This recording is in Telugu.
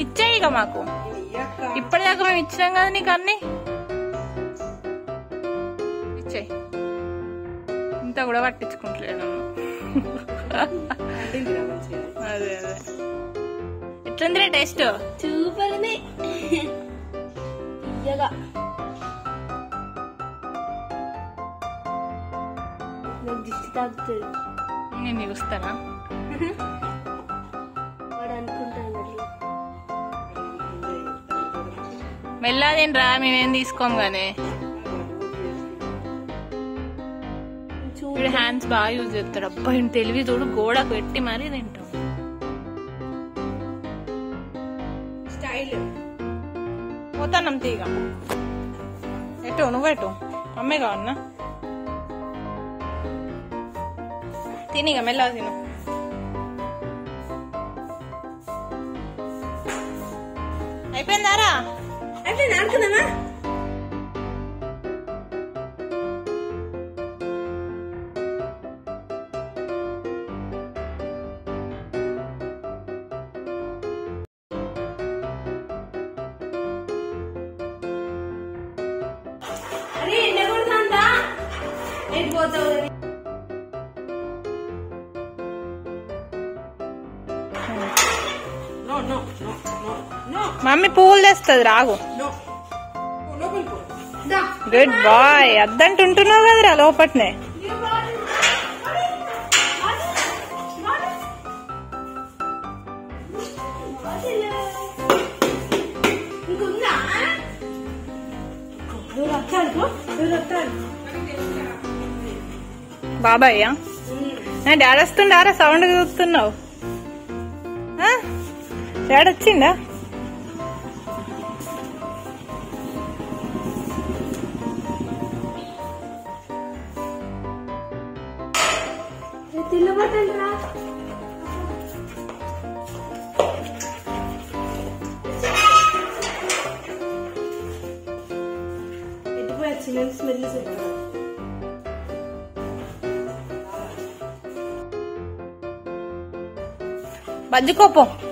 ఇచ్చేయి ఇక మాకు ఇప్పటిదాకా మేము ఇచ్చినాం కదా నీకు అన్ని ఇచ్చేయి ఇంత కూడా పట్టించుకుంటలేను అదే అదే ఎట్లుందిరే టేస్ట్ సూపర్ ఉంది తీయగా నాకు దిష్టి తాకుతుంది నేను నీకు వస్తానా వాడు అనుకుంటాను అట్లా మెల్లాదేం రా మేమేం తీసుకోం గానే చూడు వీడు హ్యాండ్స్ బాగా యూజ్ చేస్తాడు అబ్బా ఈయన తెలివి చూడు గోడకు పెట్టి మరీ తింటాం స్టైల్ పోతానం తీగ ఎటు నువ్వు ఎటు అమ్మే కావన్నా తినిగ మెల్లగా తిను అయిపోయిందారా అయితే అనుకుందామా అరే ఎండ కొడుతుందా ఎటు పోతావు No, no, no, no, no, mummy పువ్వులు తెస్తుంది రాగు no. Oh, లోపలికి పో. దా గుడ్ బాయ్ అద్దంటుంటున్నావు కదరా లోపట్నే ఇంకుందా నువ్వు రక్తాడు పో, నువ్వు రక్తాడు. బాబాయ్యా నా డాడీ వస్తుండారా సౌండ్ చూస్తున్నావు డాడీ వచ్చిందా తిన్నబట్టండి రా ఎటుపోయి వచ్చింది స్మెల్ చూద్దాం. బజ్జుకోపో